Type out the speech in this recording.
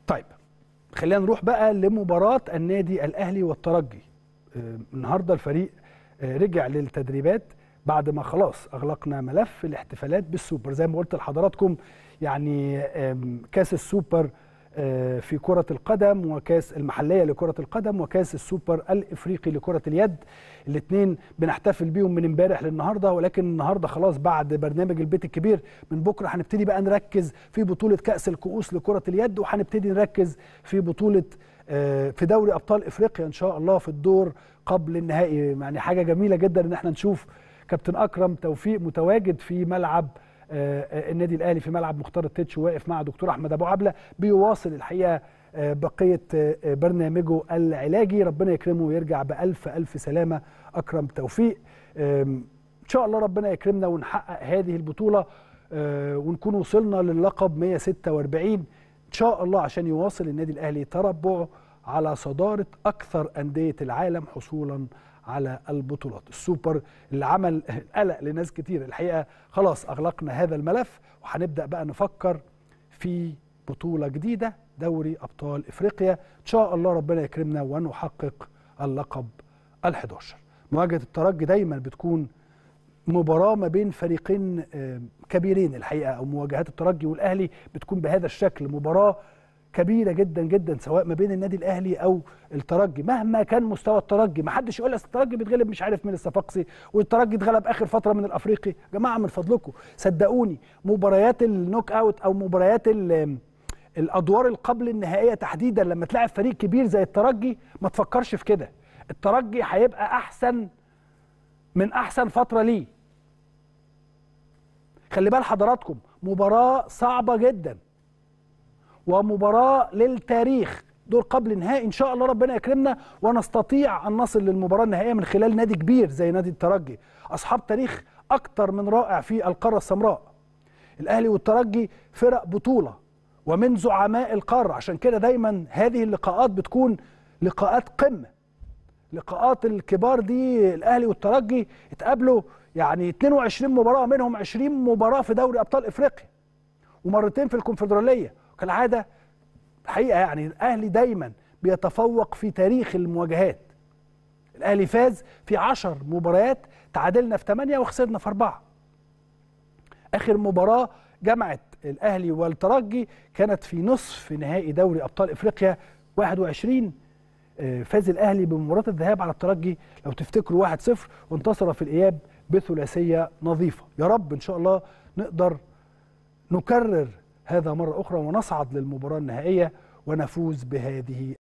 طيب خلينا نروح بقى لمباراه النادي الاهلي والترجي آه، النهارده الفريق آه، رجع للتدريبات بعد ما خلاص اغلقنا ملف الاحتفالات بالسوبر زي ما قلت لحضراتكم يعني آم، كاس السوبر آه، في كرة القدم وكاس المحلية لكرة القدم وكاس السوبر الإفريقي لكرة اليد الاثنين بنحتفل بيهم من امبارح للنهارده ولكن النهارده خلاص بعد برنامج البيت الكبير من بكره هنبتدي بقى نركز في بطولة كأس الكؤوس لكرة اليد وهنبتدي نركز في بطولة آه، في دوري أبطال إفريقيا إن شاء الله في الدور قبل النهائي يعني حاجة جميلة جدا إن احنا نشوف كابتن أكرم توفيق متواجد في ملعب آه، آه، النادي الاهلي في ملعب مختار التتش واقف مع دكتور احمد ابو عبله بيواصل الحقيقه آه، بقيه آه، آه، برنامجه العلاجي ربنا يكرمه ويرجع بالف الف سلامه اكرم توفيق آم، ان شاء الله ربنا يكرمنا ونحقق هذه البطوله آه، ونكون وصلنا للقب 146 ان شاء الله عشان يواصل النادي الاهلي تربعه على صداره اكثر انديه العالم حصولا على البطولات السوبر اللي عمل قلق لناس كتير الحقيقه خلاص اغلقنا هذا الملف وهنبدا بقى نفكر في بطوله جديده دوري ابطال افريقيا ان شاء الله ربنا يكرمنا ونحقق اللقب ال11 مواجهه الترجي دايما بتكون مباراه ما بين فريقين آه، كبيرين الحقيقه او مواجهات الترجي والاهلي بتكون بهذا الشكل مباراه كبيره جدا جدا سواء ما بين النادي الاهلي او الترجي مهما كان مستوى الترجي ما حدش يقول أصل الترجي بيتغلب مش عارف من الصفاقسي والترجي اتغلب اخر فتره من الافريقي يا جماعه من فضلكم صدقوني مباريات النوك اوت او مباريات ال- الادوار القبل النهائيه تحديدا لما تلاعب فريق كبير زي الترجي ما تفكرش في كده الترجي هيبقى احسن من احسن فتره ليه خلي بال حضراتكم مباراه صعبه جدا ومباراه للتاريخ دور قبل نهائي ان شاء الله ربنا يكرمنا ونستطيع ان نصل للمباراه النهائيه من خلال نادي كبير زي نادي الترجي اصحاب تاريخ اكتر من رائع في القاره السمراء الاهلي والترجي فرق بطوله ومن زعماء القاره عشان كده دايما هذه اللقاءات بتكون لقاءات قمه لقاءات الكبار دي الاهلي والترجي اتقابلوا يعني 22 مباراه منهم 20 مباراه في دوري ابطال افريقيا ومرتين في الكونفدراليه كالعاده الحقيقه يعني الاهلي دايما بيتفوق في تاريخ المواجهات الاهلي فاز في 10 مباريات تعادلنا في 8 وخسرنا في 4 اخر مباراه جمعت الاهلي والترجي كانت في نصف نهائي دوري ابطال افريقيا 21 آه، فاز الاهلي بمباراه الذهاب على الترجي لو تفتكروا 1-0 وانتصر في الاياب بثلاثيه نظيفه يا رب ان شاء الله نقدر نكرر هذا مره اخرى ونصعد للمباراه النهائيه ونفوز بهذه